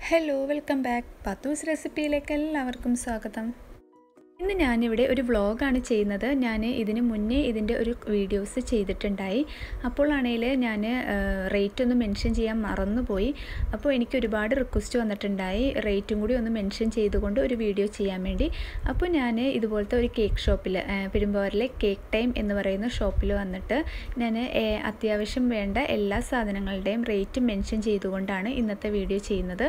Hello welcome back Pathus റെസിപ്പിയിലേക്ക് എല്ലാവർക്കും സ്വാഗതം ഇന്ന് ഞാനിവിടെ ഒരു വ്ളോഗാണ് ചെയ്യുന്നത് ഞാൻ ഇതിന് മുന്നേ ഇതിൻ്റെ ഒരു വീഡിയോസ് ചെയ്തിട്ടുണ്ടായി അപ്പോഴാണെങ്കിൽ ഞാൻ റേറ്റ് ഒന്ന് മെൻഷൻ ചെയ്യാൻ മറന്നുപോയി അപ്പോൾ എനിക്ക് ഒരുപാട് റിക്വസ്റ്റ് വന്നിട്ടുണ്ടായി റേറ്റും കൂടി ഒന്ന് മെൻഷൻ ചെയ്തുകൊണ്ട് ഒരു വീഡിയോ ചെയ്യാൻ വേണ്ടി അപ്പോൾ ഞാൻ ഇതുപോലത്തെ ഒരു കേക്ക് ഷോപ്പിൽ പെരുമ്പാവൂരിലെ കേക്ക് ടൈം എന്ന് പറയുന്ന ഷോപ്പിൽ വന്നിട്ട് ഞാൻ അത്യാവശ്യം വേണ്ട എല്ലാ സാധനങ്ങളുടെയും റേറ്റ് മെൻഷൻ ചെയ്തുകൊണ്ടാണ് ഇന്നത്തെ വീഡിയോ ചെയ്യുന്നത്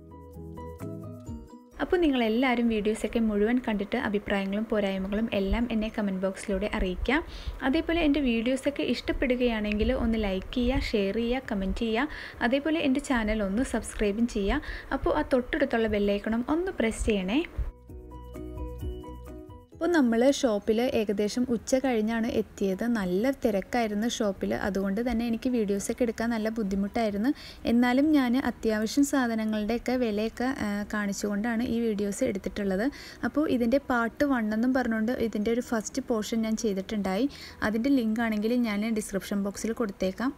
അപ്പോൾ നിങ്ങളെല്ലാവരും വീഡിയോസൊക്കെ മുഴുവൻ കണ്ടിട്ട് അഭിപ്രായങ്ങളും പോരായ്മകളും എല്ലാം എന്നെ കമൻറ്റ് ബോക്സിലൂടെ അറിയിക്കാം അതേപോലെ എൻ്റെ വീഡിയോസൊക്കെ ഇഷ്ടപ്പെടുകയാണെങ്കിൽ ഒന്ന് ലൈക്ക് ചെയ്യുക ഷെയർ ചെയ്യുക കമൻറ്റ് ചെയ്യുക അതേപോലെ എൻ്റെ ചാനൽ ഒന്ന് സബ്സ്ക്രൈബും ചെയ്യുക അപ്പോൾ ആ തൊട്ടടുത്തുള്ള ബെല്ലൈക്കണം ഒന്ന് പ്രസ് ചെയ്യണേ അപ്പോൾ നമ്മൾ ഷോപ്പിൽ ഏകദേശം ഉച്ച കഴിഞ്ഞാണ് എത്തിയത് നല്ല തിരക്കായിരുന്നു ഷോപ്പിൽ അതുകൊണ്ട് തന്നെ എനിക്ക് വീഡിയോസൊക്കെ എടുക്കാൻ നല്ല ബുദ്ധിമുട്ടായിരുന്നു എന്നാലും ഞാൻ അത്യാവശ്യം സാധനങ്ങളുടെയൊക്കെ വിലയൊക്കെ കാണിച്ചുകൊണ്ടാണ് ഈ വീഡിയോസ് എടുത്തിട്ടുള്ളത് അപ്പോൾ ഇതിൻ്റെ പാർട്ട് വൺ എന്നും പറഞ്ഞുകൊണ്ട് ഇതിൻ്റെ ഒരു ഫസ്റ്റ് പോർഷൻ ഞാൻ ചെയ്തിട്ടുണ്ടായി അതിൻ്റെ ലിങ്ക് ആണെങ്കിൽ ഞാൻ ഡിസ്ക്രിപ്ഷൻ ബോക്സിൽ കൊടുത്തേക്കാം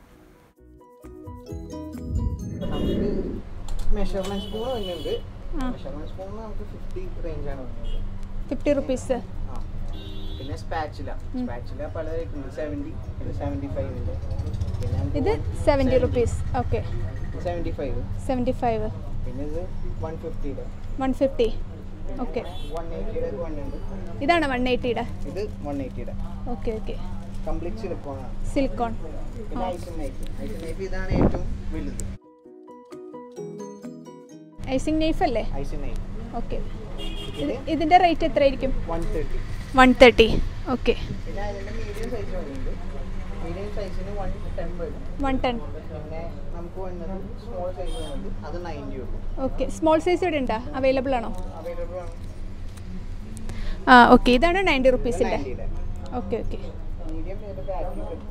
നമുക്ക് മെഷർമെന്റ് സ്പൂൺ വരുന്നുണ്ട് മെഷർമെന്റ് സ്പൂൺ നമുക്ക് ഫിഫ്റ്റി റേഞ്ച് ആണ് വരുന്നത് ഫിഫ്റ്റി റുപ്പീസ് ആ പിന്നെ സ്പാച്ചില സ്പാച്ചില പല ഉണ്ട് സെവൻറ്റി പിന്നെ സെവൻറ്റി ഫൈവിൻ്റെ പിന്നെ ഇത് seventy rupees okay seventy five seventy five പിന്നെ ഇത് വൺ ഫിഫ്റ്റിയുടെ വൺ ഫിഫ്റ്റി ഓക്കെ വൺ എയ്റ്റിയുടെ ഒരു വൺ ഉണ്ട് ഇതാണ് വൺ എയ്റ്റിയുടെ ഇത് വൺ എയ്റ്റിയുടെ ഓക്കെ ഓക്കെ കംപ്ലീറ്റ് സിലിക്കോണാണ് സിലിക്കോൺ പിന്നെ ഐസിൻ നൈഫ് ഐസിൻ നൈഫ് ഇതാണ് ഏറ്റവും വലുത് ഐസിങ് നൈഫ് അല്ലേ ഐസിൻ നൈഫ് ഓക്കെ ഇതിൻ്റെ റേറ്റ് എത്രയായിരിക്കും one thirty one thirty okay പിന്നെ അതിൻ്റെ മീഡിയം സൈസ് വരുന്നുണ്ട് മീഡിയം സൈസിന് വൺ ടെൻ വരും വൺ ടെൻ പിന്നെ നമുക്ക് വരുന്നത് സ്മോൾ സൈസ് വരുന്നത് അത് നയൻറ്റി ഉള്ളൂ ഓക്കെ സ്മോൾ സൈസ് ഇവിടെ ഉണ്ടോ അവൈലബിൾ ആണോ അവൈലബിൾ ആണ് ആ ഓക്കെ ഇതാണ് നയൻറ്റി റുപ്പീസിൻ്റെ നയൻറ്റിയുടെ ഓക്കെ ഓക്കെ മീഡിയം ഇതിൻ്റെ ബാക്കിൽ കിട്ടും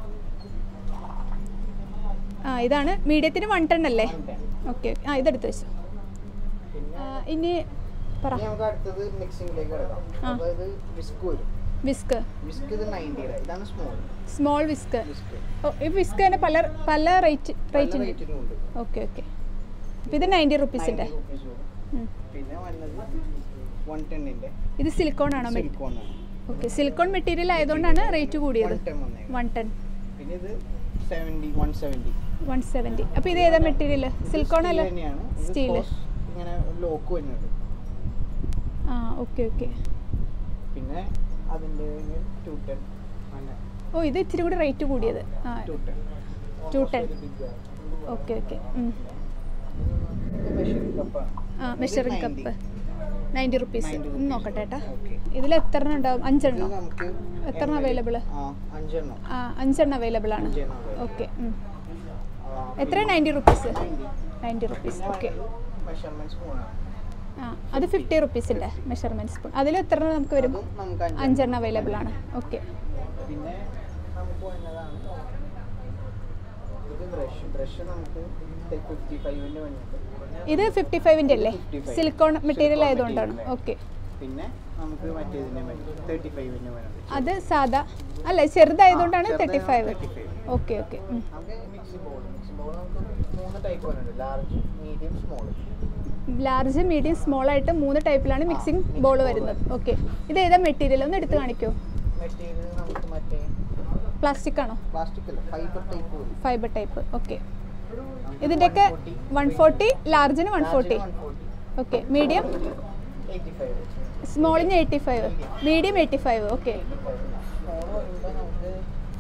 ആ ഇതാണ് മീഡിയത്തിന് വൺ ടെൻ അല്ലേ വൺ ടെൻ ഓക്കെ ആ ഇതെടുത്ത് വെച്ചു പിന്നെ ആ, ഇനി പറ ഇനി നമുക്ക് അടുത്തത് മിക്സിംഗിലേക്ക് കിടക്കാം ആ. അതായത് വിസ്ക് വരും വിസ്ക് വിസ്ക് ഇത് നയൻറ്റിയുടെ ഇതാണ് സ്മോൾ സ്മോൾ വിസ്ക് വിസ്ക് ഓ ഈ വിസ്ക് തന്നെ പല പല റേറ്റ് റേറ്റ് ഉണ്ട് റേറ്റിനും ഉണ്ട് ഓക്കെ ഓക്കെ അപ്പോൾ ഇത് നയൻറ്റി റുപ്പീസിൻ്റെ 90 rupees വരും പിന്നെ വന്നത് വൺ ടെന്നിൻ്റെ ഇത് സിലിക്കോൺ ആണോ സിലിക്കോൺ ആണ് ഓക്കെ സിലിക്കോൺ മെറ്റീരിയൽ ആയതുകൊണ്ടാണ് റേറ്റ് കൂടിയത് വൺ ടെൻ വന്നേക്കുന്നത് വൺ ടെൻ പിന്നെ ഇത് seventy one seventy one seventy അപ്പോൾ ഇത് ഏതാ മെറ്റീരിയൽ സിലിക്കോൺ അല്ല തന്നെയാണ് Steel. ഇങ്ങനെ ലോക്ക് വരുന്നത് ആ ഓക്കെ ഓക്കെ പിന്നെ അതിൻ്റെ ടു ടെൻ അങ്ങനെ ഓ ഇത് ഇച്ചിരി കൂടി റേറ്റ് കൂടിയത് ആ two ten two ten okay okay ആ മെഷറിംഗ് കപ്പ് നയൻറ്റി റുപ്പീസ് ഒന്ന് നോക്കട്ടെ ഏട്ടാ ഇതിൽ എത്ര എണ്ണം ഉണ്ടാവും അഞ്ചെണ്ണം നമുക്ക് എത്ര എണ്ണം അവൈലബിൾ ആ അഞ്ചെണ്ണം ആ അഞ്ചെണ്ണം അവൈലബിൾ ആണ് അഞ്ചെണ്ണം available. ഓക്കെ ആ, എത്ര ninety rupees ninety rupees okay measurement സ്പൂണാണ് ആ അത് ഫിഫ്റ്റി റുപ്പീസിൻ്റെ മെഷർമെൻറ്റ് സ്പൂൺ അതിൽ എത്ര എണ്ണം നമുക്ക് വരും അതും നമുക്ക് അഞ്ചെണ്ണം അഞ്ചെണ്ണം അവൈലബിൾ ആണ് ഓക്കെ പിന്നെ നമുക്ക് വരുന്നതാണ് ഇത് ബ്രഷ് ബ്രഷ് നമുക്ക് ഫിഫ്റ്റി ഫൈവിൻ്റെ വന്നിട്ട് ഇത് ഫിഫ്റ്റി ഫൈവിൻ്റെ അല്ലേ 55. സിലിക്കോൺ മെറ്റീരിയൽ Silicone ആയതുകൊണ്ടാണ് material. ഓക്കെ പിന്നെ നമുക്ക് മറ്റേതിൻ്റെ തേർട്ടി ഫൈവിൻ്റെ വരുന്നത് അത് സാധാ അല്ല ചെറുതായതുകൊണ്ടാണ് ആ, തേർട്ടി ഫൈവ് ചെറുതായതുകൊണ്ട് 35. ഓക്കെ ഓക്കെ നമുക്ക് മിക്സി ബോൾ മിക്സി ബോൾ നമുക്ക് മൂന്ന് ടൈപ്പ് വരുന്നുണ്ട് large medium small large medium small ആയിട്ട് മൂന്ന് ടൈപ്പിലാണ് മിക്സിംഗ് mixing ബോൾ bowl വരുന്നത് ഓക്കെ ഇത് ഏതാ മെറ്റീരിയൽ ഒന്ന് എടുത്ത് കാണിക്കോ മെറ്റീരിയൽ നമുക്ക് മറ്റേ പ്ലാസ്റ്റിക് ആണോ പ്ലാസ്റ്റിക് അല്ല ഫൈബർ ടൈപ്പ് വരും ഫൈബർ ടൈപ്പ് ഓക്കെ നമുക്ക് ഇതിൻ്റെയൊക്കെ 140, വൺ ഫോർട്ടി ലാർജിന് വൺ ഫോർട്ടി 140, ഓക്കെ മീഡിയം 85 സ്മോളിന് eighty five medium eighty five okay small വരുമ്പോൾ നമുക്ക്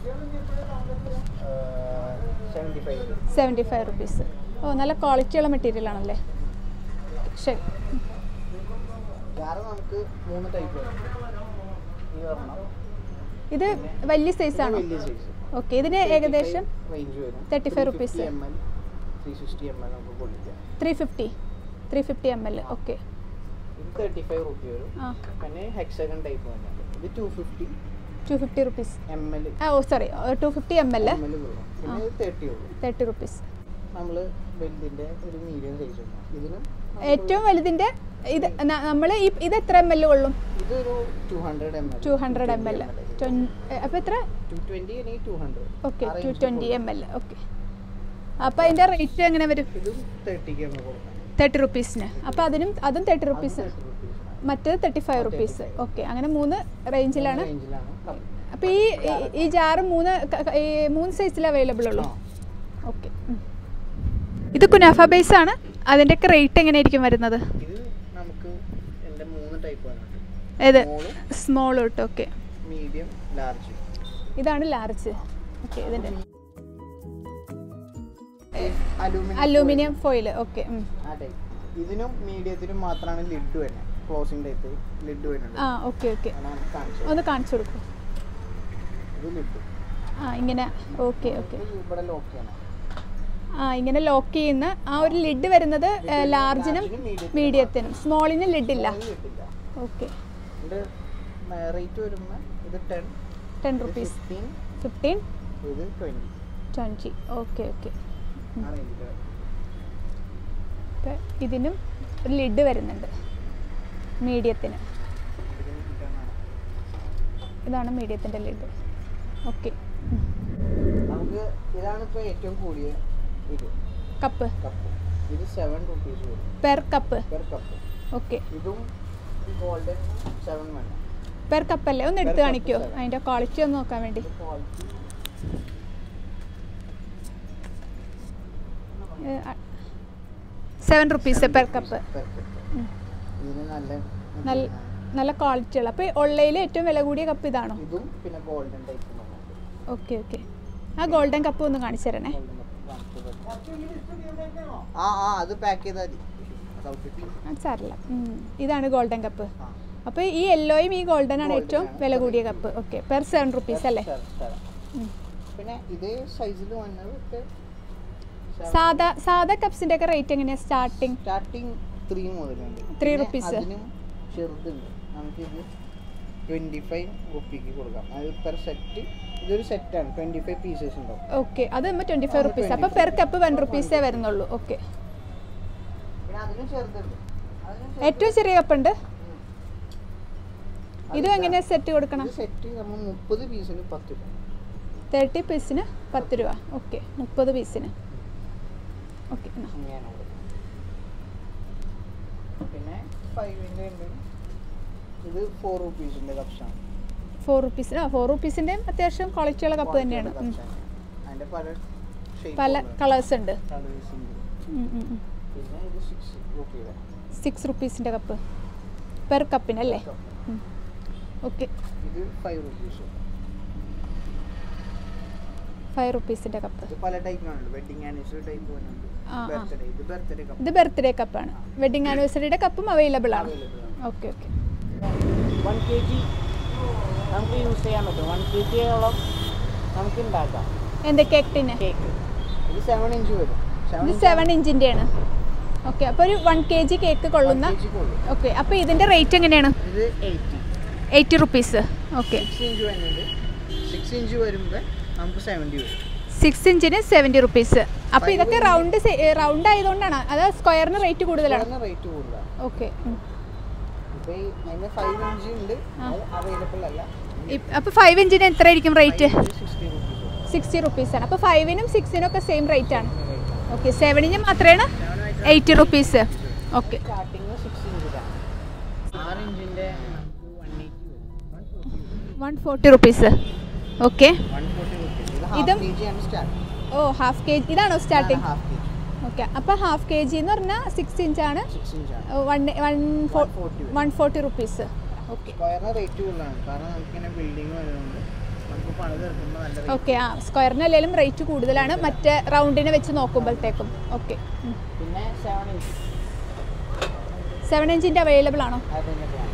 seventy five seventy five rupees ഓ നല്ല ക്വാളിറ്റിയുള്ള മെറ്റീരിയൽ ആണല്ലേ ശരി വേറെ നമുക്ക് മൂന്ന് ടൈപ്പ് വരും ഈ ഒരെണ്ണം ഇത് വലിയ സൈസ് ആണോ വലിയ സൈസ് ഓക്കെ ഇതിന് ഏകദേശം റേഞ്ച് വരും 35 rupees. M L three sixty M L നമുക്ക് പൊളിക്കാം three fifty three fifty M L okay ഇത് തേർട്ടി ഫൈവ് റുപ്പി വരും ആ പിന്നെ ഹെക്സഗൺ ടൈപ്പ് വരുന്നുണ്ട് ഇത് two fifty two fifty rupees M L ആ oh sorry two fifty M L M L വരും പിന്നെ ഇത് തേർട്ടി ഉള്ളൂ തേർട്ടി റുപ്പീസ് നമ്മൾ വലുതിൻ്റെ ഒരു മീഡിയം സൈസ് ഉണ്ട് ഇതിനും ഏറ്റവും വലുതിൻ്റെ ഇത് നമ്മൾ ഈ ഇത് എത്ര എം എൽ കൊള്ളും ഇതൊരു two hundred M L two hundred M L അപ്പോൾ എത്ര ടു ട്വൻറ്റി അല്ലെങ്കിൽ two hundred okay two twenty M L okay അപ്പോൾ അതിൻ്റെ റേറ്റ് എങ്ങനെ വരും ഇതും തേർട്ടിക്ക് നമ്മൾ കൊടുക്കാം തേർട്ടി റുപ്പീസിന് അപ്പോൾ അതിനും അതും തേർട്ടി റുപ്പീസ് മറ്റേത് തേർട്ടി ഫൈവ് റുപ്പീസ് ഓക്കെ അങ്ങനെ മൂന്ന് റേഞ്ചിലാണ് റേഞ്ചിലാണ് കപ്പ് അപ്പോൾ ഈ ഈ- ഈ ജാറ് മൂന്ന് ക- ക- ഈ മൂന്ന് സൈസിൽ അവൈലബിൾ ഉള്ളൂ ഓക്കെ ഇത് കുനാഫ ബേസ് ആണ് അതിൻ്റെയൊക്കെ റേറ്റ് എങ്ങനെയായിരിക്കും വരുന്നത് ഇത് നമുക്ക് എൻ്റെ മൂന്ന് ടൈപ്പ് വന്നിട്ട് ഏത് സ്മോളും സ്മോൾ തൊട്ട് ഓക്കെ മീഡിയം ലാർജ് ഇതാണ് ലാർജ് ഓക്കെ ഇതിൻ്റെ അലൂമിനിയം അലൂമിനിയം ഫോയിൽ ഓക്കെ ആ ടൈപ്പ് ഇതിനും മീഡിയത്തിനും മാത്രമാണ് ലിഡ് വരുന്നത് ക്ലോസിംഗ് ടൈപ്പ് ലിഡ് വരുന്നുണ്ട് ആ ഓക്കെ ഓക്കെ അതാണ് നമുക്ക് കാണിച്ചത് ഒന്ന് കാണിച്ചു കൊടുക്കും ഇത് ലിഡ് ആ ഇങ്ങനെ ഓക്കെ ഓക്കെ ഇവിടെ ലോക്ക് ചെയ്യണം ആ ഇങ്ങനെ ലോക്ക് ചെയ്യുന്ന ആ ഒരു ലിഡ് വരുന്നത് ലാർജിനും മീഡിയത്തിനും സ്മോളിന് ലിഡില്ല ലിഡ് ഇല്ല ഓക്കെ ഇത് റേറ്റ് വരുമ്പോൾ ഇത് ടെൻ ടെൻ ഇത് റുപ്പീസ് ഫിഫ്റ്റീൻ ഫിഫ്റ്റീൻ ഇത് ട്വൻറ്റി ട്വൻറ്റി ഓക്കെ ഓക്കെ ആ റേഞ്ചിൽ ഇപ്പം ഇതിനും ഒരു ലിഡ് വരുന്നുണ്ട് മീഡിയത്തിന് ഇതാണ് മീഡിയത്തിൻ്റെ ലിഡ് ഓക്കെ നമുക്ക് ഇതാണ് ഇപ്പോൾ ഏറ്റവും കൂടിയ ഇത് കപ്പ് കപ്പ് ഇത് സെവൻ റുപ്പീസ് വരും per cup per cup okay ഇതും ഗോൾഡൻ സെവൻ വേണം പെർ കപ്പല്ലേ ഒന്ന് എടുത്ത് Per cup കാണിക്കുമോ seven. അതിൻ്റെ ക്വാളിറ്റി ഒന്ന് നോക്കാൻ വേണ്ടി ഇത് quality seven rupees per cup per cup ഇതിന് നല്ല നല്ല നല്ല ക്വാളിറ്റി ഉള്ള അപ്പോൾ ഓൺലൈനിൽ ഏറ്റവും വില കൂടിയ കപ്പ് ഇതാണോ ഇതും പിന്നെ ഗോൾഡൻ ടൈപ്പ് നമുക്ക് ഓക്കെ ഓക്കെ ആ ഗോൾഡൻ കപ്പ് ഒന്ന് കാണിച്ചു തരണേ ആ ആ അത് പാക്ക് ചെയ്താൽ മതി സൗത്ത് ആ സാറില്ല ഇതാണ് ഗോൾഡൻ കപ്പ് ആ അപ്പോൾ ഈ യെല്ലോയും ഈ ഗോൾഡൻ ആണ് Golden ഏറ്റവും ആണ്. വില കൂടിയ cup okay per seven rupees അല്ലേ സെവൻ, സെവൻ. ഉം. പിന്നെ ഇതേ സൈസിൽ വന്നത് സാധാ സാധാ കപ്സിൻ്റെ ഒക്കെ റേറ്റ് എങ്ങനെയാണ് സ്റ്റാർട്ടിങ് സ്റ്റാർട്ടിങ് ത്രീ മുതലുണ്ട് Three പിന്നെ rupees. അതിനും ചെറുതുണ്ട് നമുക്കിത് ട്വൻറ്റി ഫൈവ് റുപ്പിക്ക് കൊടുക്കാം അത് പെർ സെറ്റ് ഇതൊരു സെറ്റാണ് ട്വൻറ്റി ഫൈവ് പീസസ് ഉണ്ടാവും ഓക്കെ അത് നമ്മൾ ട്വൻറ്റി ഫൈവ് റുപ്പീസ് അപ്പോൾ പെർ കപ്പ് വൺ റുപ്പീസേ വരുന്നുള്ളൂ ഓക്കെ പിന്നെ അതിനും ചെറുതുണ്ട് അതിനും ഏറ്റവും ചെറിയ കപ്പ് ഉണ്ട് ഇതും എങ്ങനെയാണ് സെറ്റ് കൊടുക്കണം ഇത് സെറ്റ് നമ്മൾ മുപ്പത് പീസിന് പത്ത് രൂപ തേർട്ടി പീസിന് പത്ത് രൂപ ഓക്കെ മുപ്പത് പീസിന് ഓക്കെ അങ്ങനെയാണ് കൊടുക്കുന്നത് പിന്നെ ഫൈവിൻ്റെ ഉണ്ട് ഇത് ഫോർ റുപ്പീസിൻ്റെ കപ്സാണ് ഫോർ റുപ്പീസിന് ആ ഫോർ റുപ്പീസിൻ്റെയും അത്യാവശ്യം ക്വാളിറ്റിയുള്ള കപ്പ് തന്നെയാണ് ഉം. അതിൻ്റെ പല പല ഷേപ്പ് കളേഴ്സ് ഉണ്ട് കളേഴ്സ് ഉണ്ട് പിന്നെ ഇത് സിക്സ് റുപ്പിയുടെ സിക്സ് റുപ്പീസിൻ്റെ കപ്പ് പെർ കപ്പിനല്ലേ ഓക്കെ ഇത് ഫൈവ് റുപ്പീസ് ഫൈവ് റുപ്പീസിൻ്റെ കപ്പ് ഇത് പല ടൈപ്പിലുണ്ട് വെഡിങ് ആനിവേഴ്സറി ടൈപ്പ് വരുന്നുണ്ട് ആ, ആ. ബർത്ത്ഡേ ഇത് ബർത്ത്ഡേ കപ്പ് ഇത് ബർത്ത്ഡേ കപ്പാണ് വെഡിങ് ആനിവേഴ്സറിയുടെ കപ്പും അവൈലബിൾ ആണ് അവൈലബിൾ ആണ് okay okay one K G നമുക്ക് യൂസ് ചെയ്യാൻ പറ്റും വൺ കെ ജിയോളം നമുക്ക് ഉണ്ടാക്കാം എന്താ കേക്കിന് കേക്ക് ഇത് സെവൻ ഇഞ്ച് വരും ഇത് സെവൻ ഇഞ്ചിൻ്റെയാണ് ഓക്കെ അപ്പോൾ ഒരു വൺ കെ ജി കേക്ക് കൊള്ളുന്ന ഓക്കെ അപ്പോൾ ഇതിൻ്റെ റേറ്റ് എങ്ങനെയാണ് ഇത് eighty eighty rupees okay six inch വരുന്നുണ്ട് സിക്സ് ഇഞ്ച് വരുമ്പോൾ നമുക്ക് സെവൻറ്റി വരും സിക്സ് ഇഞ്ചിന് സെവൻറ്റി റുപ്പീസ് അപ്പോൾ ഇതൊക്കെ റൗണ്ട് റൗണ്ട് ആയതുകൊണ്ടാണ് അത് സ്ക്വയറിന് റേറ്റ് കൂടുതലാണ് റേറ്റ് കൂടുതലാണ് ഓക്കെ ഇപ്പോൾ ഈ അതിൻ്റെ ഫൈവ് ഇഞ്ച് ഉണ്ട് അത് അവൈലബിൾ അല്ല അപ്പോൾ ഫൈവ് ഇഞ്ചിന് എത്രയായിരിക്കും റേറ്റ് സിക്സ്റ്റി റുപ്പീസ് സിക്സ്റ്റി റുപ്പീസാണ് അപ്പോൾ ഫൈവിനും സിക്സിനും ഒക്കെ സെയിം റേറ്റ് ആണ് ഓക്കെ സെവനിന് മാത്രമാണ് eighty rupees okay starting six ഇഞ്ചിലാണ് ആറ് ഇഞ്ചിൻ്റെ നമുക്ക് വൺ എയ്റ്റി വരും one forty rupees okay one forty rupees ഇത് ഹാഫ് ഇതും- കെ ജി ആണ് സ്റ്റാർട്ട് ഓ ഹാഫ് കെ ജി ഇതാണോ starting half K G okay അപ്പോൾ ഹാഫ് കെ ജി എന്ന് പറഞ്ഞാൽ സിക്സ് ഇഞ്ചാണ് സിക്സ് ഇഞ്ചാണ് വൺ വൺ 140 വരും. വൺ ഫോർട്ടി റുപ്പീസ് ഓക്കെ സ്ക്വയറിന് റേറ്റ് കൂടുതലാണ് കാരണം നമുക്കിങ്ങനെ ബിൽഡിംഗ് വരുന്നുണ്ട് നമുക്ക് പണി തീർക്കുമ്പോൾ നല്ല റേറ്റ് ഓക്കെ ആ സ്ക്വയറിന് അല്ലെങ്കിലും റേറ്റ് കൂടുതലാണ് മറ്റേ റൗണ്ടിനെ വെച്ച് നോക്കുമ്പോഴത്തേക്കും ഓക്കെ പിന്നെ സെവൻ ഇഞ്ച് സെവൻ ഇഞ്ചിൻ്റെ അവൈലബിൾ ആണോ അതിൻ്റെ പ്ലാൻ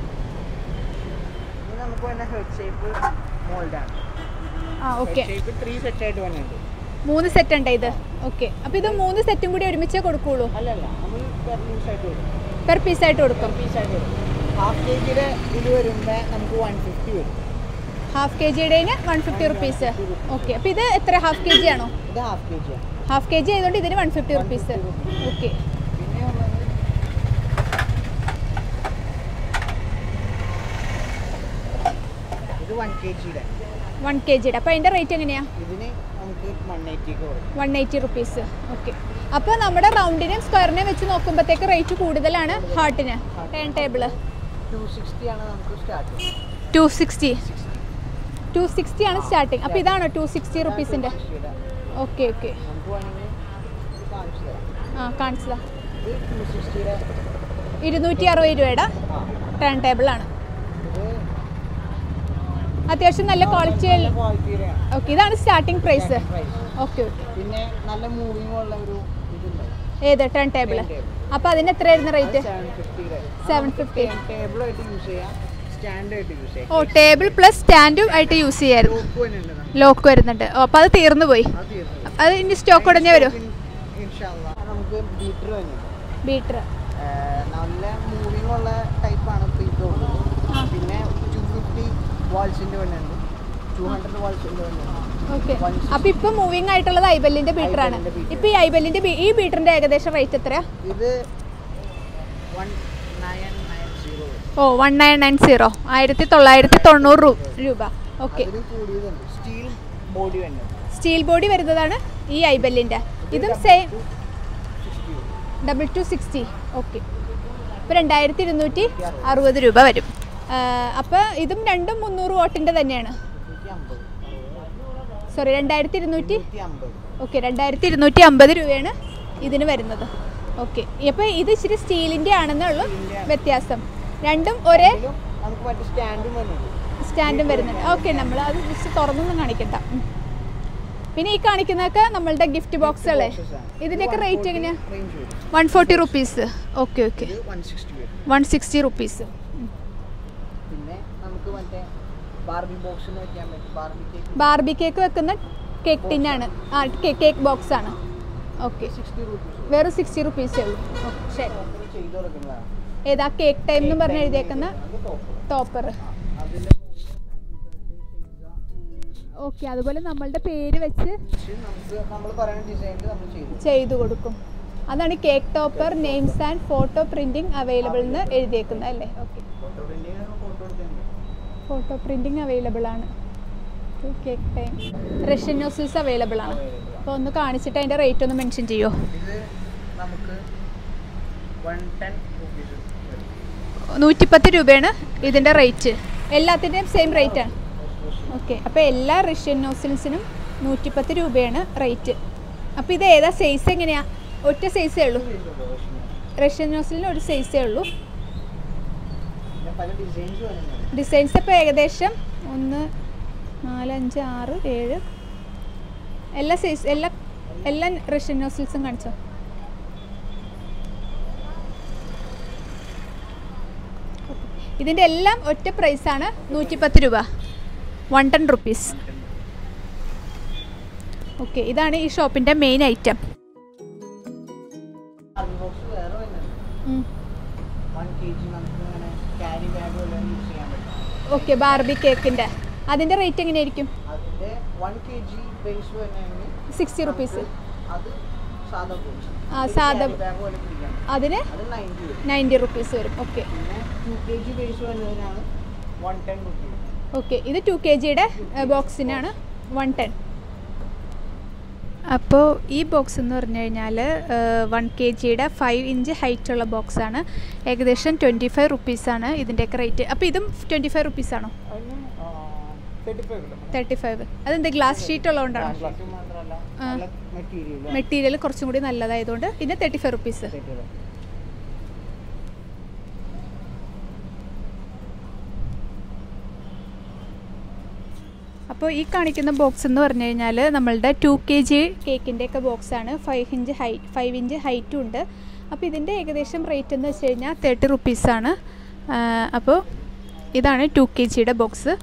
ഇനി നമുക്ക് വേണ്ട ഹെഡ് ഷേപ്പ് മോൾഡാണ് ആ okay head shape three set ആയിട്ട് വന്നിട്ടുണ്ട് മൂന്ന് സെറ്റ് ഉണ്ട് ഇത് ഓക്കെ അപ്പോൾ ഇത് മൂന്ന് സെറ്റും കൂടി ഒരുമിച്ചേ കൊടുക്കുള്ളൂ അല്ലല്ല നമ്മൾ പെർ പീസ് ആയിട്ട് വരും പെർ പീസായിട്ട് കൊടുക്കും പെർ പീസ് ആയിട്ട് വരും ഹാഫ് കെ ജിയുടെ ഇത് വരുമ്പോൾ നമുക്ക് വൺ ഫിഫ്റ്റി വരും ഹാഫ് കെ ജിയുടേന് വൺ ഫിഫ്റ്റി റുപ്പീസ് ഓക്കെ അപ്പോൾ ഇത് എത്ര ഹാഫ് കെ ജി ആണോ ഇത് ഹാഫ് കെ ജിയാണ് ഹാഫ് കെ ജി ആയതുകൊണ്ട് ഇതിന് വൺ ഫിഫ്റ്റി റുപ്പീസ് ഓക്കെ പിന്നെ ഉള്ളത് ഇത് വൺ കെ ജിയുടെ വൺ കെ ജിയുടെ അപ്പോൾ അതിൻ്റെ റേറ്റ് എങ്ങനെയാണ് ഇതിന് നമുക്ക് വൺ എയ്റ്റിക്ക് കൊടുക്കും വൺ എയ്റ്റി റുപ്പീസ് ഓക്കെ അപ്പോൾ നമ്മുടെ റൗണ്ടിനെയും സ്ക്വയറിനെയും വെച്ച് നോക്കുമ്പോഴത്തേക്ക് റേറ്റ് കൂടുതലാണ് ഹാർട്ടിന് ടേൺ ടേബിള് ടു സിക്സ്റ്റി ആണ് നമുക്ക് start two sixty two sixty ആണ് സ്റ്റാർട്ടിങ് അപ്പോൾ ഇതാണോ ടു സിക്സ്റ്റി റുപ്പീസിൻ്റെ ഓക്കെ ഓക്കെ നമുക്ക് വേണമെങ്കിൽ ഇത് കാണിച്ചു തരാം ആ കാണിച്ചതാ ഇത് ടു സിക്സ്റ്റിയുടെ ഇരുന്നൂറ്റി അറുപത് രൂപയുടെ ആ ടേൺ ടേബിളാണ് ഇത് അത്യാവശ്യം നല്ല ക്വാളിറ്റി നല്ല ക്വാളിറ്റിയുടെയാണ് ഓക്കെ ഇതാണ് starting price price okay okay പിന്നെ നല്ല മൂവിങ് ഉള്ള ഒരു ഇതുണ്ടാവും ഏത് ടേൺ ടേബിൾ table. അപ്പോൾ അതിന് എത്രയായിരുന്നു റേറ്റ് സെവൻ ഫിഫ്റ്റിയുടെ സെവൻ ഫിഫ്റ്റി ടേബിളായിട്ട് യൂസ് ചെയ്യാം സ്റ്റാൻഡായിട്ട് യൂസ് ചെയ്യാം ഓ ടേബിൾ പ്ലസ് സ്റ്റാൻഡും ആയിട്ട് യൂസ് ചെയ്യായിരുന്നു ലോക്ക് തന്നെ ഉണ്ട് നമുക്ക് ലോക്ക് വരുന്നുണ്ട് ഓ അപ്പോൾ അത് തീർന്നു പോയി അത് തീർന്നു അത് ഇനി സ്റ്റോക്ക് ഉടനെ വരും ഇൻഷാല്ലാ നമുക്ക് ബീറ്റർ തന്നെ ബീറ്റർ നല്ല മൂവിങ് ഉള്ള ടൈപ്പാണ് ഇപ്പോൾ ഇത് ഉള്ളത് പിന്നെ ടു ഫിഫ്റ്റി വാൾസിൻ്റെ തന്നെ ഉണ്ട് ടു ഹൺഡ്രഡ് വാൾസിൻ്റെ തന്നെ ഉണ്ട് ഓക്കെ അപ്പോൾ ഇപ്പോൾ മൂവിങ് ആയിട്ടുള്ളത് ഐബെല്ലിൻ്റെ ബീറ്ററാണ് ഐബെല്ലിന്റെ beater. ഇപ്പോൾ ഈ ഐബെല്ലിൻ്റെ ഈ ബീറ്ററിൻ്റെ ഏകദേശം റേറ്റ് എത്രയാ ഇത് വൺ നയൻ നയൻ സീറോ ഓ വൺ നയൻ നയൻ സീറോ ആയിരത്തി തൊള്ളായിരത്തി തൊണ്ണൂറ് രൂ- രൂപ ഓക്കെ അതിന് കൂടിയതുണ്ട് സ്റ്റീൽ ബോഡി തന്നെ സ്റ്റീൽ ബോഡി വരുന്നതാണ് ഈ ഐബെല്ലിൻ്റെ ഇതും same sixty double two sixty okay ഇപ്പോൾ രണ്ടായിരത്തി ഇരുന്നൂറ്റി അറുപത് രൂപ വരും അപ്പോൾ ഇതും രണ്ടും മുന്നൂറ് വോട്ടിൻ്റെ തന്നെയാണ് ഇരുന്നൂറ്റി അമ്പത് സോറി രണ്ടായിരത്തി ഇരുന്നൂറ്റി ഇരുന്നൂറ്റി അമ്പത് ഓക്കെ രണ്ടായിരത്തി ഇരുന്നൂറ്റി അമ്പത് രൂപയാണ് ഇതിന് വരുന്നത് ഓക്കെ അപ്പോൾ ഇത് ഇച്ചിരി സ്റ്റീലിൻ്റെ ആണെന്നുള്ളൂ വ്യത്യാസം രണ്ടും ഒരേ ഇതിലും നമുക്ക് മറ്റേ സ്റ്റാൻഡും വരുന്നുണ്ട് സ്റ്റാൻഡും വരുന്നുണ്ട് ഓക്കെ നമ്മൾ അത് ജസ്റ്റ് തുറന്നൊന്നും കാണിക്കണ്ട ഉം. പിന്നെ ഈ കാണിക്കുന്നതൊക്കെ നമ്മളുടെ ഗിഫ്റ്റ് ബോക്സുകളെ ഇതിൻ്റെയൊക്കെ റേറ്റ് എങ്ങനെയാണ് റേഞ്ച് വരും one forty rupees okay okay ഇത് വൺ സിക്സ്റ്റി വരും വൺ സിക്സ്റ്റി റുപ്പീസ് പിന്നെ നമുക്ക് മറ്റേ ബാർബി ബോക്സിന് വെക്കാൻ പറ്റും ബാർബി കേക്ക് ബാർബി കേക്ക് വെക്കുന്ന കേക്ക് ടിന്നാണ് ആ കേക്ക് ബോക്സ് ആണ് ഓക്കെ സിക്സ്റ്റി റുപ്പീസ് വെറും സിക്സ്റ്റി റുപ്പീസേ ഉള്ളൂ ഓക്കെ ശരി ചെയ്ത് കൊടുക്കുന്നതാണ് ഏതാ കേക്ക് ടൈം എന്ന് പറഞ്ഞ് എഴുതിയേക്കുന്ന അത് ടോപ്പ് ടോപ്പർ അതിൻ്റെ ഓക്കെ അതുപോലെ നമ്മളുടെ പേര് വെച്ച് നമുക്ക് നമ്മൾ പറയുന്ന ഡിസൈനിൽ നമ്മൾ ചെയ്തു ചെയ്തു കൊടുക്കും അതാണ് cake topper names and photo printing available എന്ന് എഴുതിയേക്കുന്നത് അല്ലേ ഓക്കെ ഫോട്ടോ പ്രിന്റിങ് ഫോട്ടോ എടുത്തിട്ടുണ്ട് ഫോട്ടോ പ്രിന്റിംഗ് അവൈലബിൾ ആണ് cake time Russian nozzles available ആണ് അപ്പോൾ ഒന്ന് കാണിച്ചിട്ട് അതിൻ്റെ റേറ്റ് ഒന്ന് മെൻഷൻ ചെയ്യുമോ ഇത് നമുക്ക് വൺ ടെൻ റുപ്പീസ് വരും നൂറ്റിപ്പത്ത് രൂപയാണ് ഇതിൻ്റെ റേറ്റ് എല്ലാത്തിൻ്റെയും സെയിം റേറ്റ് ആണ് ഓക്കെ അപ്പോൾ എല്ലാ റഷ്യൻ നോസിൽസിനും നൂറ്റിപ്പത്ത് രൂപയാണ് റേറ്റ് അപ്പോൾ ഇത് ഏതാ സൈസ് എങ്ങനെയാണ് ഒറ്റ സൈസേ ഉള്ളൂ റഷ്യൻ നോസിലിന് ഒരു സൈസേ ഉള്ളൂ പിന്നെ പല ഡിസൈൻസ് വരുന്നുണ്ട് ഡിസൈൻസ് ഇപ്പോൾ ഏകദേശം ഒന്ന് നാല് അഞ്ച് ആറ് ഏഴ് എല്ലാ സൈസ് എല്ലാ എല്ലാ റഷ്യൻ നോസിൽസും കാണിച്ചോ ഇതിൻ്റെ എല്ലാം ഒറ്റ പ്രൈസാണ് നൂറ്റിപ്പത്ത് രൂപ വൺ ടെൻ റുപ്പീസ് ഓക്കെ ഇതാണ് ഈ ഷോപ്പിൻ്റെ മെയിൻ ഐറ്റം ബാർബി ബോക്സ് വേറെ വരുന്നുണ്ട് വൺ കെ ജി നമുക്ക് ഇങ്ങനെ ക്യാരി ബാഗ് പോലെ യൂസ് ചെയ്യാൻ പറ്റും ഓക്കെ ബാർബി കേക്കിൻ്റെ അതിൻ്റെ റേറ്റ് എങ്ങനെയായിരിക്കും അതിൻ്റെ വൺ കെ ജി ബേസ് വരുന്നതെങ്കിൽ സിക്സ്റ്റി റുപ്പീസ് അത് സാധാ ബോക്സ് ആ, സാധാ- ബാഗ് പോലെ പിടിക്കാൻ പറ്റും. അതിന് അത് നയൻറ്റി വരും നയൻറ്റി റുപ്പീസ് വരും ഓക്കെ പിന്നെ ടു കെ ജി ബേസ് വരുന്നതിനാണ് വൺ ടെൻ റുപ്പീസ് ഓക്കെ ഇത് ടു കെ ജിയുടെ ബോക്സിനാണ് വൺ ടെൻ അപ്പോൾ ഈ ബോക്സ് എന്ന് പറഞ്ഞു കഴിഞ്ഞാൽ വൺ കെ ജിയുടെ ഫൈവ് ഇഞ്ച് ഹൈറ്റുള്ള ബോക്സാണ് ഏകദേശം ട്വൻറ്റി ഫൈവ് റുപ്പീസാണ് ഇതിൻ്റെയൊക്കെ റേറ്റ് അപ്പോൾ ഇതും ട്വൻറ്റി ഫൈവ് റുപ്പീസാണോ അതിന് തേർട്ടി ഫൈവ് കിട്ടും തേർട്ടി ഫൈവ് അതെന്ത് ഗ്ലാസ് ഷീറ്റ് ഉള്ളതുകൊണ്ടാണോ ഗ്ലാസ് മാത്രമല്ല ആ. നല്ല മെറ്റീരിയൽ മെറ്റീരിയൽ കുറച്ചും കൂടി നല്ലതായതുകൊണ്ട് ഇതിന് തേർട്ടി ഫൈവ് റുപ്പീസ് അപ്പോൾ ഈ കാണിക്കുന്ന ബോക്സ് എന്ന് പറഞ്ഞു കഴിഞ്ഞാൽ നമ്മളുടെ ടു കെ ജി കേക്കിൻ്റെയൊക്കെ ബോക്സാണ് five inch high five inch ഹൈറ്റും ഉണ്ട് അപ്പോൾ ഇതിൻ്റെ ഏകദേശം റേറ്റ് എന്ന് വെച്ച് കഴിഞ്ഞാൽ തേർട്ടി റുപ്പീസാണ് അപ്പോൾ ഇതാണ് ടു കെ ജിയുടെ ബോക്സ്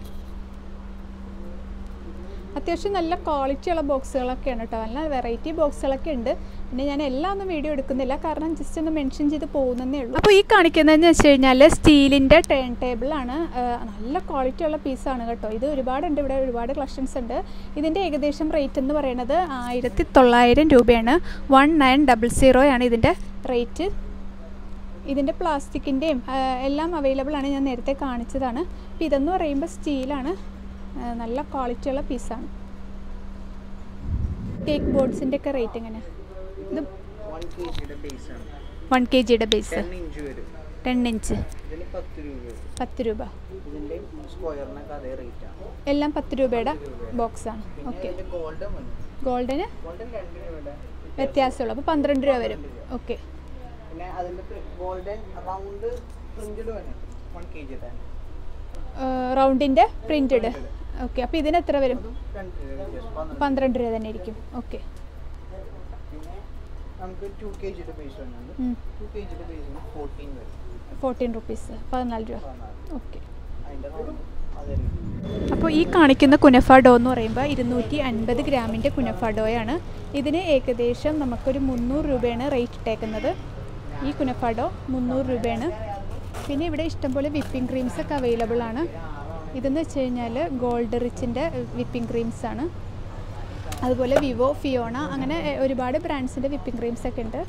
അത്യാവശ്യം നല്ല ക്വാളിറ്റിയുള്ള ബോക്സുകളൊക്കെയാണ് കേട്ടോ നല്ല വെറൈറ്റി ബോക്സുകളൊക്കെ ഉണ്ട് പിന്നെ ഞാൻ എല്ലാം ഒന്നും വീഡിയോ എടുക്കുന്നില്ല കാരണം ജസ്റ്റ് ഒന്ന് മെൻഷൻ ചെയ്ത് പോകുന്നതേ ഉള്ളൂ അപ്പോൾ ഈ കാണിക്കുന്നതെന്ന് വെച്ച് കഴിഞ്ഞാൽ സ്റ്റീലിൻ്റെ ടേൺ ടേബിളാണ് നല്ല ക്വാളിറ്റി ഉള്ള പീസാണ് കേട്ടോ ഇത് ഒരുപാടുണ്ട് ഇവിടെ ഒരുപാട് കളക്ഷൻസ് ഉണ്ട് ഇതിൻ്റെ ഏകദേശം റേറ്റ് എന്ന് പറയുന്നത് ആയിരത്തി തൊള്ളായിരം രൂപയാണ് വൺ നയൻ ഡബിൾ സീറോയാണ് ഇതിൻ്റെ റേറ്റ് ഇതിൻ്റെ പ്ലാസ്റ്റിക്കിൻ്റെയും എല്ലാം അവൈലബിൾ ആണ് ഞാൻ നേരത്തെ കാണിച്ചതാണ് അപ്പോൾ ഇതെന്ന് പറയുമ്പോൾ സ്റ്റീലാണ് ആ, നല്ല ക്വാളിറ്റിയുള്ള പീസാണ് കേക്ക് ബോർഡ്സിൻ്റെ ഒക്കെ റേറ്റ് എങ്ങനെയാണ് ഇത് വൺ കെ ജിയുടെ ബേസ് ആണ് വൺ കെ ജിയുടെ ബേസ് ടെൻ ഇഞ്ച് വരും ടെൻ ഇഞ്ച് ഇതിന് പത്ത് രൂപ വരും പത്ത് രൂപ ഇതിൻ്റെ സ്ക്വയറിനൊക്കെ അതേ റേറ്റ് ആണ് എല്ലാം പത്ത് രൂപയുടെ ബോക്സാണ് പിന്നെ ഓക്കെ ഇതിൻ്റെ ഗോൾഡൻ വന്നു ഗോൾഡിന് ഗോൾഡൻ രണ്ട് രൂപയുടെ വ്യത്യാസമുള്ളൂ അപ്പോൾ പന്ത്രണ്ട് രൂപ വരും ഓക്കെ പിന്നെ അതിൻ്റെ ഗോൾഡൻ റൗണ്ട് പ്രിന്റഡ് വന്നു വൺ കെ ജി തന്നെ റൗണ്ടിൻ്റെ പ്രിൻറ്റഡ് ഓക്കെ അപ്പോൾ ഇതിന് എത്ര വരും അതും രണ്ട് രൂപ വ്യത്യാസം പന്ത്രണ്ട് പന്ത്രണ്ട് രൂപ തന്നെ ആയിരിക്കും ഓക്കെ പിന്നെ നമുക്ക് ടു കെ ജിയുടെ ബേസ് വരുന്നുണ്ട് ടു കെ ജിയുടെ ബേസിന് ഫോർട്ടീൻ വരും ഫോർട്ടീൻ റുപ്പീസ് പതിനാല് രൂപ പതിനാല് ഓക്കെ അതിൻ്റെ റൗണ്ട് അതേ റേറ്റ് അപ്പോൾ ഈ കാണിക്കുന്ന കുനഫ ഡോ എന്ന് പറയുമ്പോൾ ഇരുന്നൂറ്റി അൻപത് ഗ്രാമിൻ്റെ കുനഫ ഡോയാണ് ഇതിന് ഏകദേശം നമുക്കൊരു മുന്നൂറ് രൂപയാണ് റേറ്റ് ഇട്ടേക്കുന്നത് ഈ കുനഫ ഡോ മുന്നൂറ് രൂപയാണ് പിന്നെ ഇവിടെ ഇഷ്ടംപോലെ വിപ്പിംഗ് ക്രീംസ് ഒക്കെ അവൈലബിൾ ആണ് ഇതെന്ന് വെച്ച് കഴിഞ്ഞാൽ ഗോൾഡ് റിച്ചിൻ്റെ വിപ്പിംഗ് ക്രീംസ് ആണ് അതുപോലെ വിവോ ഫിയോണ അങ്ങനെ എ, ഒരുപാട് ബ്രാൻഡ്സിൻ്റെ വിപ്പിംഗ് ക്രീംസ് ഒക്കെ ഉണ്ട്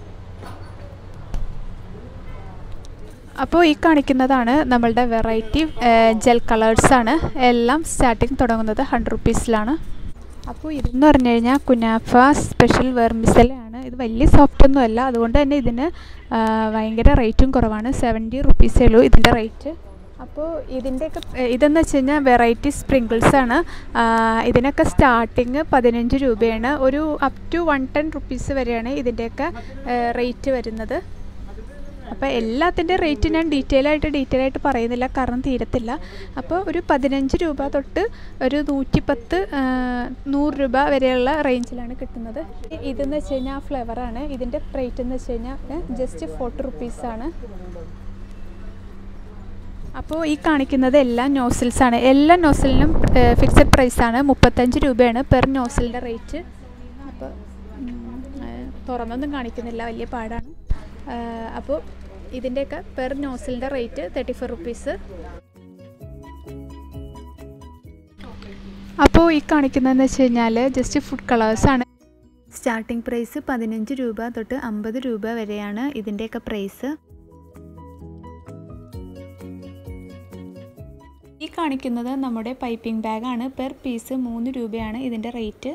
അപ്പോൾ ഈ കാണിക്കുന്നതാണ് നമ്മളുടെ വെറൈറ്റി ജെൽ കളേഴ്സ് ആണ് എല്ലാം സ്റ്റാർട്ടിങ് തുടങ്ങുന്നത് ഹൺഡ്രഡ് റുപ്പീസിലാണ് അപ്പോൾ ഇതെന്ന് പറഞ്ഞു കഴിഞ്ഞാൽ കുനാഫ സ്പെഷ്യൽ വെർമിസലാണ് ഇത് വലിയ സോഫ്റ്റ് ഒന്നും അല്ല അതുകൊണ്ട് തന്നെ ഇതിന് ആ, ഭയങ്കര റേറ്റും കുറവാണ് സെവൻറ്റി റുപ്പീസേ ഉള്ളൂ ഇതിൻ്റെ റേറ്റ് അപ്പോൾ ഇതിൻ്റെയൊക്കെ ഏ, ഇതെന്ന് വെച്ച് കഴിഞ്ഞാൽ വെറൈറ്റി സ്പ്രിങ്കിൾസ് ആണ് ആ, ഇതിനൊക്കെ സ്റ്റാർട്ടിങ് പതിനഞ്ച് രൂപയാണ് ഒരു up to one ten rupees വരെയാണ് ഇതിൻ്റെയൊക്കെ റേറ്റ് വരുന്നത് അപ്പോൾ എല്ലാത്തിൻ്റെ റേറ്റ് ഞാൻ ഡീറ്റെയിൽ ആയിട്ട് ഡീറ്റെയിൽ ആയിട്ട് പറയുന്നില്ല കാരണം തീരത്തില്ല അപ്പോൾ ഒരു പതിനഞ്ച് രൂപ തൊട്ട് ഒരു നൂറ്റിപ്പത്ത് നൂറ് രൂപ വരെയുള്ള റേഞ്ചിലാണ് കിട്ടുന്നത് ഇതെന്ന് വെച്ച് കഴിഞ്ഞാൽ ആ ഫ്ലേവറാണ് ഇതിൻ്റെ റേറ്റ് എന്ന് വെച്ച് കഴിഞ്ഞാൽ ജസ്റ്റ് ഫോർട്ടി റുപ്പീസാണ് അപ്പോൾ ഈ കാണിക്കുന്നത് എല്ലാം നോസിൽസാണ് എല്ലാ നോസിലിനും ഫിക്സഡ് പ്രൈസാണ് മുപ്പത്തഞ്ച് രൂപയാണ് പെർ നോസിലിൻ്റെ റേറ്റ് അപ്പോൾ ഉം, ആ, തുറന്നൊന്നും കാണിക്കുന്നില്ല വലിയ പാടാണ് ആ, അപ്പോൾ ഇതിൻ്റെയൊക്കെ പെർ നോസിലിൻ്റെ റേറ്റ് തേർട്ടി ഫോർ റുപ്പീസ് അപ്പോൾ ഈ കാണിക്കുന്നതെന്ന് വെച്ച് കഴിഞ്ഞാൽ ജസ്റ്റ് ഫുഡ് കളേഴ്സാണ് സ്റ്റാർട്ടിംഗ് പ്രൈസ് പതിനഞ്ച് രൂപ തൊട്ട് അമ്പത് രൂപ വരെയാണ് ഇതിൻ്റെയൊക്കെ പ്രൈസ് ഈ കാണിക്കുന്നത് നമ്മുടെ പൈപ്പിംഗ് ബാഗാണ് പെർ പീസ് മൂന്ന് രൂപയാണ് ഇതിൻ്റെ റേറ്റ്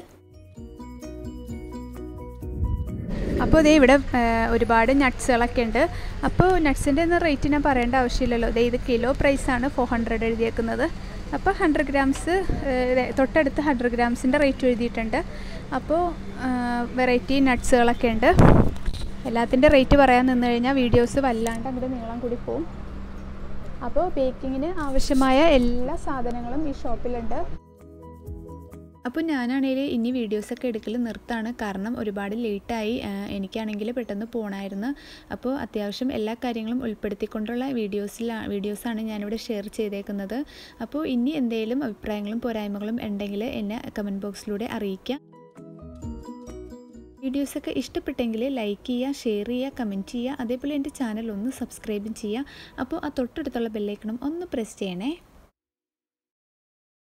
അപ്പോൾ ഇതേ ഇവിടെ ആ, ഒരുപാട് നട്ട്സുകളൊക്കെ ഉണ്ട് അപ്പോൾ നട്ട്സിൻ്റെ ഒന്നും റേറ്റ് ഞാൻ പറയേണ്ട ആവശ്യമില്ലല്ലോ ദേ ഇത് കിലോ പ്രൈസാണ് ഫോർ ഹൺഡ്രഡ് എഴുതിയേക്കുന്നത് അപ്പോൾ ഹൺഡ്രഡ് ഗ്രാംസ് തൊട്ടടുത്ത് ഹൺഡ്രഡ് ഗ്രാംസിൻ്റെ റേറ്റ് എഴുതിയിട്ടുണ്ട് അപ്പോൾ വെറൈറ്റി നട്ട്സുകളൊക്കെ ഉണ്ട് എല്ലാത്തിൻ്റെ റേറ്റ് പറയാൻ നിന്ന് കഴിഞ്ഞാൽ വീഡിയോസ് വല്ലാണ്ട് അങ്ങോട്ട് നീളം കൂടി പോകും അപ്പോൾ ബേക്കിങ്ങിന് ആവശ്യമായ എല്ലാ സാധനങ്ങളും ഈ ഷോപ്പിലുണ്ട് അപ്പോൾ ഞാനാണെങ്കിൽ ഇനി വീഡിയോസൊക്കെ എടുക്കൽ നിർത്താണ് കാരണം ഒരുപാട് ലേറ്റായി എനിക്കാണെങ്കിൽ പെട്ടെന്ന് പോകണമായിരുന്നു അപ്പോൾ അത്യാവശ്യം എല്ലാ കാര്യങ്ങളും ഉൾപ്പെടുത്തിക്കൊണ്ടുള്ള വീഡിയോസിലാണ് വീഡിയോസാണ് ഞാനിവിടെ ഷെയർ ചെയ്തേക്കുന്നത് അപ്പോൾ ഇനി എന്തെങ്കിലും അഭിപ്രായങ്ങളും പോരായ്മകളും ഉണ്ടെങ്കിൽ എന്നെ കമൻറ്റ് ബോക്സിലൂടെ അറിയിക്കാം വീഡിയോസൊക്കെ ഇഷ്ടപ്പെട്ടെങ്കിൽ ലൈക്ക് ചെയ്യുക ഷെയർ ചെയ്യുക കമൻറ്റ് ചെയ്യുക അതേപോലെ എൻ്റെ ചാനൽ ഒന്ന് സബ്സ്ക്രൈബും ചെയ്യുക അപ്പോൾ ആ തൊട്ടടുത്തുള്ള ബെല്ലൈക്കണം ഒന്ന് പ്രസ് ചെയ്യണേ